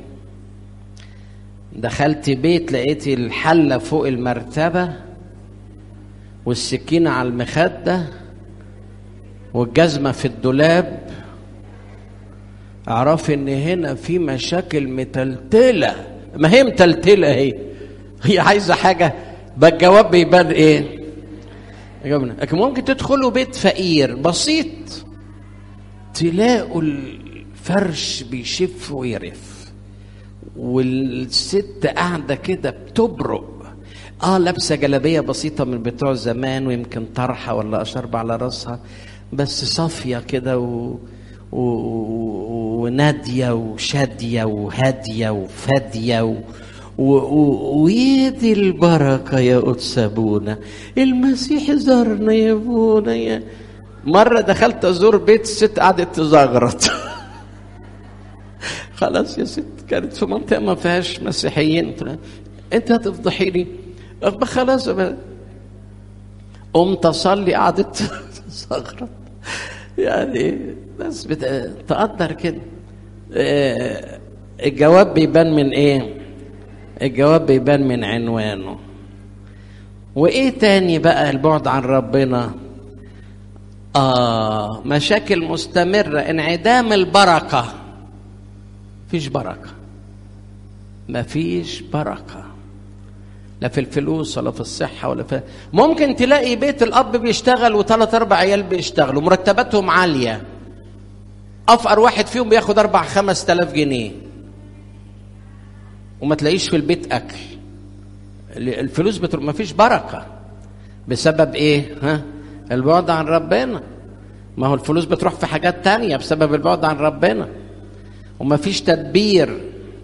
دخلت بيت لقيت الحله فوق المرتبه والسكينه على المخده والجزمه في الدولاب اعرف ان هنا في مشاكل متلتله ما هي متلتله اهي هي عايزه حاجه بقى الجواب بيبان ايه جبنة لكن ممكن تدخلوا بيت فقير بسيط تلاقوا الفرش بيشف ويرف والست قاعدة كده بتبرق اه لابسة جلابية بسيطة من بتوع زمان ويمكن طرحة ولا أشرب على راسها بس صافية كده و... و... ونادية وشادية وهادية وفادية و... و... و... ويدي البركة يا قدس أبونا المسيح زارنا يا أبونا يا مرة دخلت أزور بيت الست قعدت تزغرط خلاص يا ست كانت في منطقة ما فيهاش مسيحيين قلت لها أنت هتفضحيني طب خلاص بقى. قمت أصلي قعدت تزغرط يعني ناس بتقدر كده آه، الجواب بيبان من ايه الجواب بيبان من عنوانه وايه تاني بقى البعد عن ربنا اه مشاكل مستمره انعدام البركه مفيش بركه مفيش بركه لا في الفلوس ولا في الصحة ولا في ممكن تلاقي بيت الأب بيشتغل وثلاث أربع عيال بيشتغلوا مرتباتهم عالية أفقر واحد فيهم بياخد أربع خمس تلاف جنيه وما تلاقيش في البيت أكل الفلوس بتر... ما فيش بركة بسبب إيه؟ ها؟ البعد عن ربنا ما هو الفلوس بتروح في حاجات تانية بسبب البعد عن ربنا وما فيش تدبير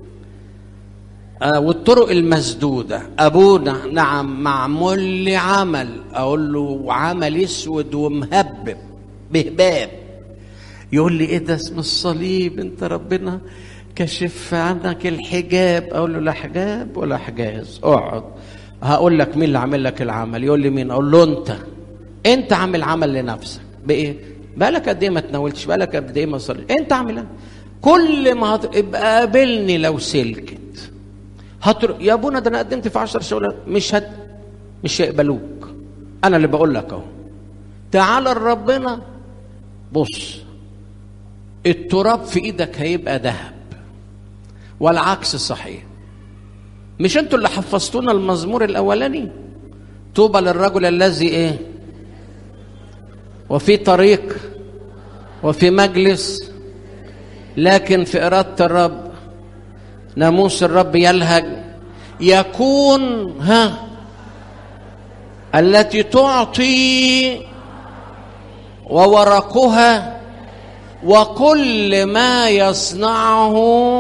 آه والطرق المسدودة أبونا نعم معمول لي عمل أقول له عمل أسود ومهبب بهباب يقول لي إيه ده اسم الصليب أنت ربنا كشف عنك الحجاب أقول له لا حجاب ولا حجاز اقعد هقول لك مين اللي عامل لك العمل يقول لي مين أقول له أنت أنت عامل عمل لنفسك بإيه بقالك قد إيه ما تناولتش بقالك قد إيه ما صليتش أنت عامل كل ما هت... ابقى قابلني لو سلكت هتر... يا ابونا ده انا قدمت في عشر شغلات مش هت... مش هيقبلوك انا اللي بقول لك اهو تعال لربنا بص التراب في ايدك هيبقى ذهب والعكس صحيح مش انتوا اللي حفظتونا المزمور الاولاني طوبى للرجل الذي ايه وفي طريق وفي مجلس لكن في اراده الرب ناموس الرب يلهج يكون ها التي تعطي وورقها وكل ما يصنعه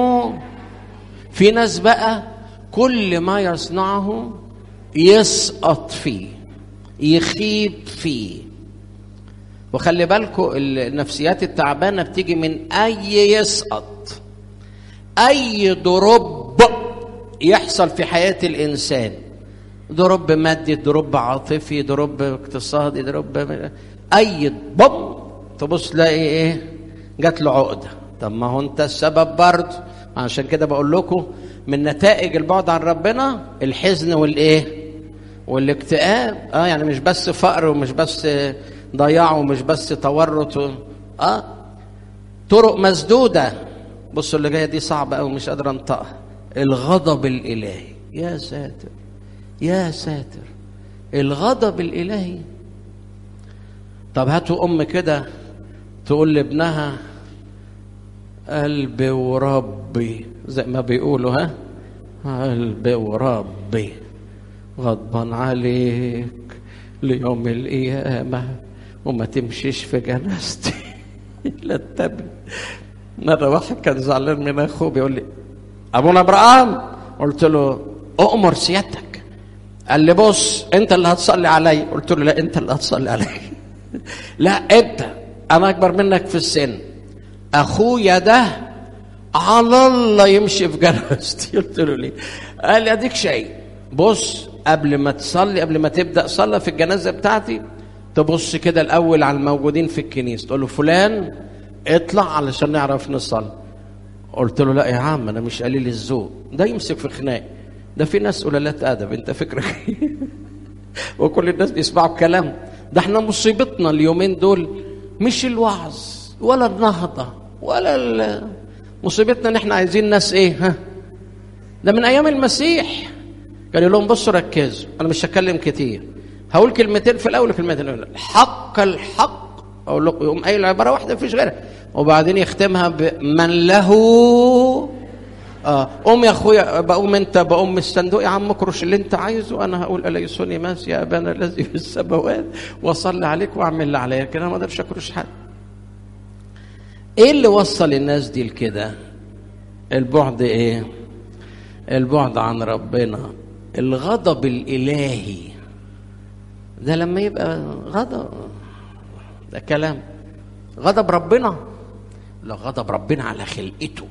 في ناس بقى كل ما يصنعه يسقط فيه يخيب فيه وخلي بالكم النفسيات التعبانه بتيجي من اي يسقط اي ضرب يحصل في حياه الانسان ضرب مادي ضرب عاطفي ضرب اقتصادي ضرب اي بوم تبص تلاقي ايه جات له عقده طب ما هو انت السبب برضه عشان كده بقول لكم من نتائج البعد عن ربنا الحزن والايه والاكتئاب اه يعني مش بس فقر ومش بس ضياع ومش بس تورط و... اه طرق مسدوده بصوا اللي جايه دي صعبه قوي مش قادر انطقها الغضب الالهي يا ساتر يا ساتر الغضب الالهي طب هاتوا ام كده تقول لابنها قلبي وربي زي ما بيقولوا ها قلبي وربي غضبان عليك ليوم القيامة وما تمشيش في جنازتي لا تتبع مرة واحد كان زعلان من أخوه بيقول لي أبونا إبراهيم قلت له أؤمر سيادتك قال لي بص أنت اللي هتصلي علي قلت له لا أنت اللي هتصلي علي لا أنت أنا أكبر منك في السن أخويا ده على الله يمشي في جنازتي قلت له ليه قال لي أديك شيء بص قبل ما تصلي قبل ما تبدأ صلاة في الجنازة بتاعتي تبص كده الأول على الموجودين في الكنيسة تقول له فلان اطلع علشان نعرف نصلي قلت له لا يا عم انا مش قليل الذوق ده يمسك في خناق ده في ناس قلالات ادب انت فكرك وكل الناس بيسمعوا الكلام ده احنا مصيبتنا اليومين دول مش الوعظ ولا النهضه ولا ال... مصيبتنا ان احنا عايزين ناس ايه ها ده من ايام المسيح كان يقول لهم بصوا ركزوا انا مش هتكلم كتير هقول كلمتين في الاول وكلمتين في الحق الحق اقول لكم يقوم قايل عباره واحده مفيش غيرها وبعدين يختمها بمن له اه قوم يا اخويا بقوم انت بقوم الصندوق يا عم اكرش اللي انت عايزه انا هقول اليسوني ماس يا ابانا الذي في السماوات واصلي عليك واعمل اللي عليا كده ما اقدرش اكرش حد ايه اللي وصل الناس دي لكده البعد ايه البعد عن ربنا الغضب الالهي ده لما يبقى غضب ده كلام غضب ربنا لا غضب ربنا على خلقته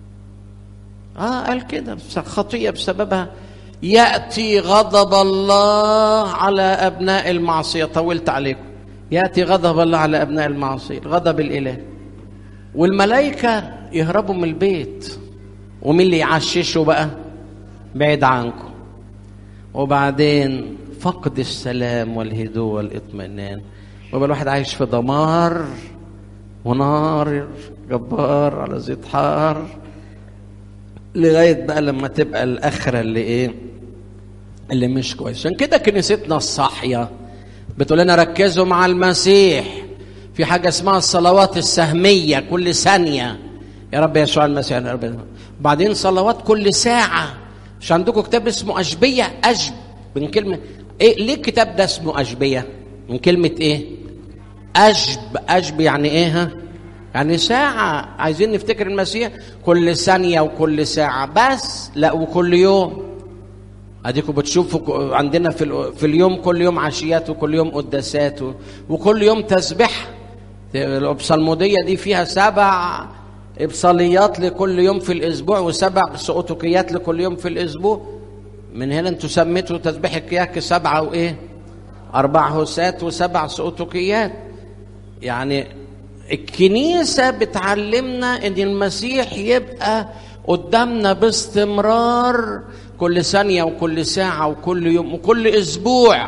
اه قال كده خطيه بسببها ياتي غضب الله على ابناء المعصيه طولت عليكم ياتي غضب الله على ابناء المعصيه الغضب الالهي والملائكه يهربوا من البيت ومين اللي يعششه بقى بعيد عنكم وبعدين فقد السلام والهدوء والاطمئنان ويبقى الواحد عايش في دمار ونار جبار على زيت حار لغايه بقى لما تبقى الاخره اللي ايه اللي مش كويس عشان كده كنيستنا الصاحيه بتقول لنا ركزوا مع المسيح في حاجه اسمها الصلوات السهميه كل ثانيه يا رب يسوع المسيح يا رب بعدين صلوات كل ساعه مش عندكم كتاب اسمه اشبيه اشب من كلمه ايه ليه الكتاب ده اسمه اشبيه من كلمه ايه أجب أجب يعني إيه ها؟ يعني ساعة عايزين نفتكر المسيح كل ثانية وكل ساعة بس لا وكل يوم أديكم بتشوفوا عندنا في, في اليوم كل يوم عشيات وكل يوم قداسات وكل يوم تسبح الأبصالمودية دي فيها سبع إبصاليات لكل يوم في الأسبوع وسبع سقوطكيات لكل يوم في الأسبوع من هنا أنتوا سميتوا تسبيح الكياك سبعة وإيه؟ أربع هسات وسبع سقوطكيات يعني الكنيسة بتعلمنا إن المسيح يبقى قدامنا باستمرار كل ثانية وكل ساعة وكل يوم وكل أسبوع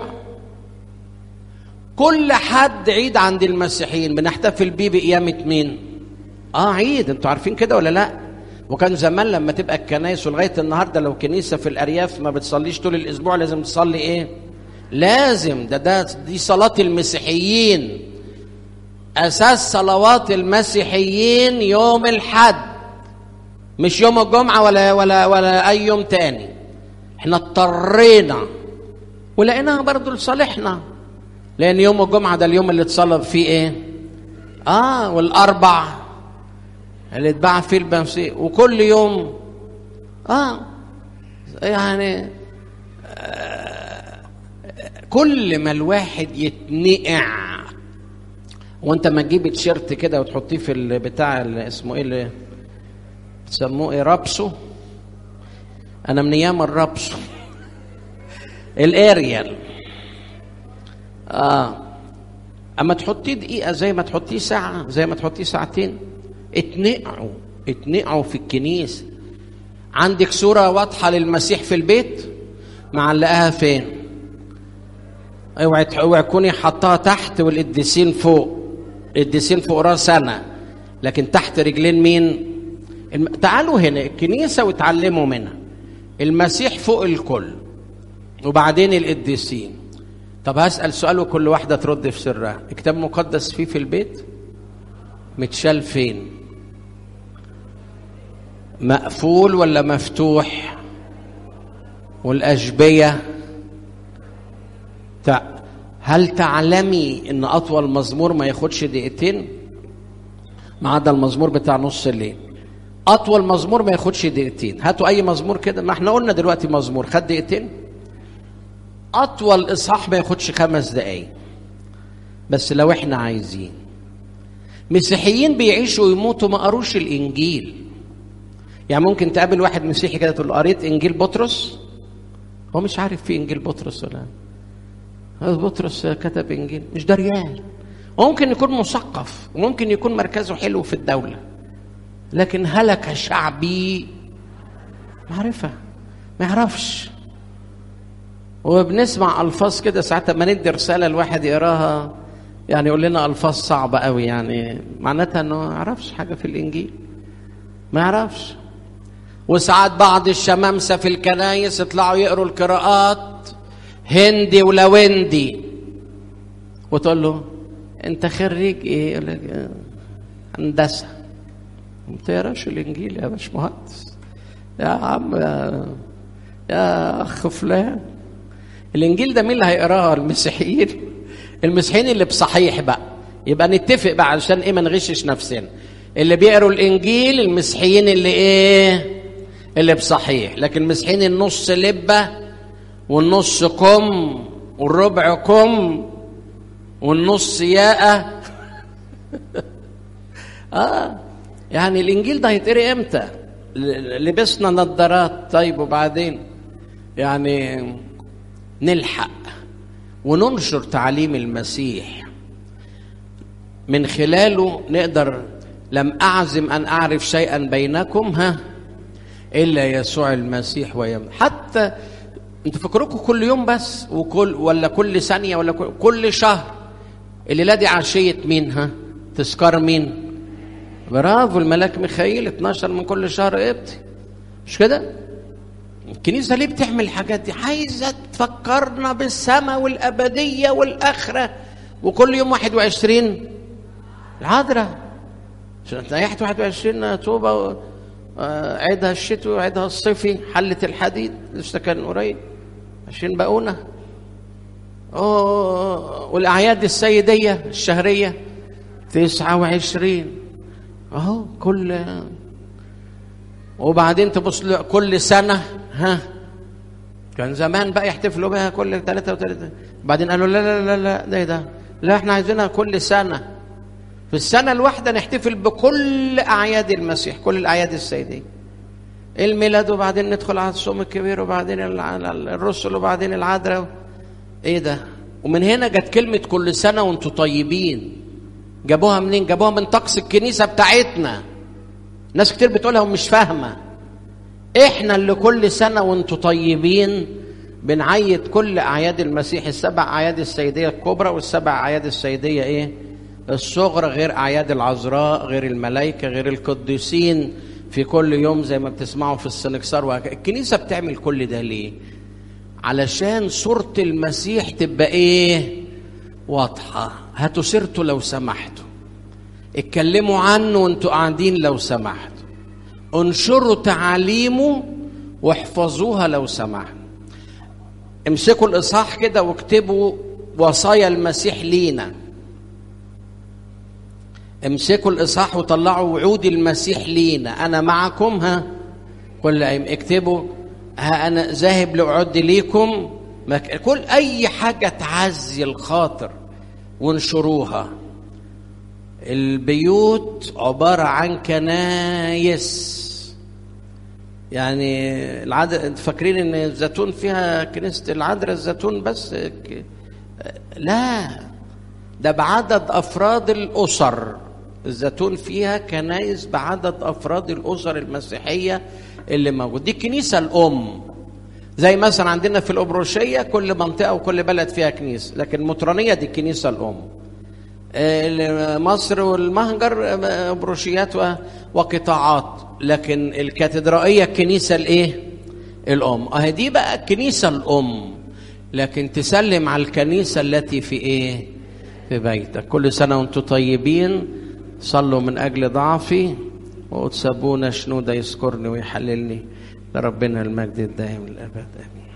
كل حد عيد عند المسيحيين بنحتفل بيه بقيامة مين؟ آه عيد أنتوا عارفين كده ولا لأ؟ وكان زمان لما تبقى الكنايس ولغاية النهاردة لو كنيسة في الأرياف ما بتصليش طول الأسبوع لازم تصلي إيه؟ لازم ده ده دي صلاة المسيحيين أساس صلوات المسيحيين يوم الحد مش يوم الجمعة ولا ولا ولا أي يوم تاني احنا اضطرينا ولقيناها برضو لصالحنا لأن يوم الجمعة ده اليوم اللي اتصلب فيه إيه؟ آه والأربع اللي اتباع فيه المسيح وكل يوم آه يعني آه كل ما الواحد يتنقع وانت ما تجيب تيشيرت كده وتحطيه في البتاع اللي اسمه ايه اللي بتسموه ايه رابسو انا من ايام الرابسو الاريال اه اما تحطيه دقيقه زي ما تحطيه ساعه زي ما تحطيه ساعتين اتنقعوا اتنقعوا في الكنيسه عندك صوره واضحه للمسيح في البيت معلقاها فين اوعي اوعي تكوني حطاها تحت والقديسين فوق القديسين فوق راس انا لكن تحت رجلين مين الم... تعالوا هنا الكنيسه وتعلموا منها المسيح فوق الكل وبعدين القديسين طب هسال سؤال وكل واحده ترد في سرها كتاب مقدس فيه في البيت متشال فين مقفول ولا مفتوح والاشبيه هل تعلمي ان اطول مزمور ما ياخدش دقيقتين ما عدا المزمور بتاع نص الليل اطول مزمور ما ياخدش دقيقتين هاتوا اي مزمور كده ما احنا قلنا دلوقتي مزمور خد دقيقتين اطول اصحاح ما ياخدش خمس دقايق بس لو احنا عايزين مسيحيين بيعيشوا ويموتوا ما قروش الانجيل يعني ممكن تقابل واحد مسيحي كده تقول له قريت انجيل بطرس هو مش عارف في انجيل بطرس ولا هذا بطرس كتب انجيل مش دريان ممكن يكون مثقف وممكن يكون مركزه حلو في الدوله لكن هلك شعبي معرفه ما يعرفش وبنسمع الفاظ كده ساعات ما ندي رساله الواحد يقراها يعني يقول لنا الفاظ صعبه قوي يعني معناتها انه ما يعرفش حاجه في الانجيل ما يعرفش وساعات بعض الشمامسه في الكنايس يطلعوا يقروا القراءات هندي ولوندي وتقول له انت خريج ايه يقول لك آه، هندسه ما تقراش الانجيل يا باشمهندس يا عم يا, يا اخ فلان الانجيل ده مين اللي هيقراه المسيحيين المسيحيين اللي بصحيح بقى يبقى نتفق بقى علشان ايه ما نغشش نفسنا اللي بيقروا الانجيل المسيحيين اللي ايه اللي بصحيح لكن المسيحيين النص لبه والنص كم والربع كم والنص ياقه اه يعني الانجيل ده هيتقري امتى ل- لبسنا نظارات طيب وبعدين يعني نلحق وننشر تعليم المسيح من خلاله نقدر لم اعزم ان اعرف شيئا بينكم ها الا يسوع المسيح ويم حتى انتوا فكركم كل يوم بس وكل ولا كل ثانيه ولا كل, كل شهر الليله دي عشيه مين ها تذكار مين برافو الملاك ميخائيل 12 من كل شهر قبطي مش كده الكنيسة ليه بتعمل الحاجات دي عايزة تفكرنا بالسماء والأبدية والآخرة وكل يوم 21 العذراء عشان تريحت 21 توبة آه، عيدها الشتوي وعيدها الصيفي حلة الحديد لسه كان قريب 20 بقونة أوه والأعياد السيدية الشهرية 29 أهو كل وبعدين تبص له كل سنة ها كان زمان بقى يحتفلوا بها كل 33 بعدين قالوا لا لا لا لا ده إيه ده لا احنا عايزينها كل سنة في السنة الواحدة نحتفل بكل أعياد المسيح كل الأعياد السيدية الميلاد وبعدين ندخل على الصوم الكبير وبعدين الع- الرسل وبعدين العذراء ايه ده ومن هنا جت كلمة كل سنة وانتم طيبين جابوها منين جابوها من طقس الكنيسة بتاعتنا ناس كتير بتقولها ومش فاهمة احنا اللي كل سنة وانتم طيبين بنعيد كل اعياد المسيح السبع اعياد السيدية الكبرى والسبع اعياد السيدية ايه الصغرى غير اعياد العذراء غير الملائكة غير القديسين في كل يوم زي ما بتسمعوا في السنكسار وهكذا الكنيسة بتعمل كل ده ليه علشان صورة المسيح تبقى ايه واضحة هاتوا سيرته لو سمحتوا اتكلموا عنه وانتوا قاعدين لو سمحتوا انشروا تعاليمه واحفظوها لو سمحتوا امسكوا الاصحاح كده واكتبوا وصايا المسيح لينا امسكوا الاصحاح وطلعوا وعود المسيح لينا انا معكم ها كل ايام اكتبوا ها انا ذاهب لاعد ليكم مك... كل اي حاجه تعزي الخاطر وانشروها البيوت عباره عن كنايس يعني العد... فاكرين ان الزيتون فيها كنيسه العذراء الزيتون بس ك... لا ده بعدد افراد الاسر الزيتون فيها كنايس بعدد افراد الاسر المسيحيه اللي موجود دي الكنيسه الام زي مثلا عندنا في الابروشيه كل منطقه وكل بلد فيها كنيسه لكن المطرانيه دي الكنيسه الام آه، مصر والمهجر آه، ابروشيات و- وقطاعات لكن الكاتدرائيه الكنيسه الايه الام اهي دي بقى الكنيسه الام لكن تسلم على الكنيسه التي في ايه في بيتك كل سنه وانتم طيبين صلوا من اجل ضعفي وقدس ابونا شنودة يذكرني ويحللني لربنا المجد الدائم للابد امين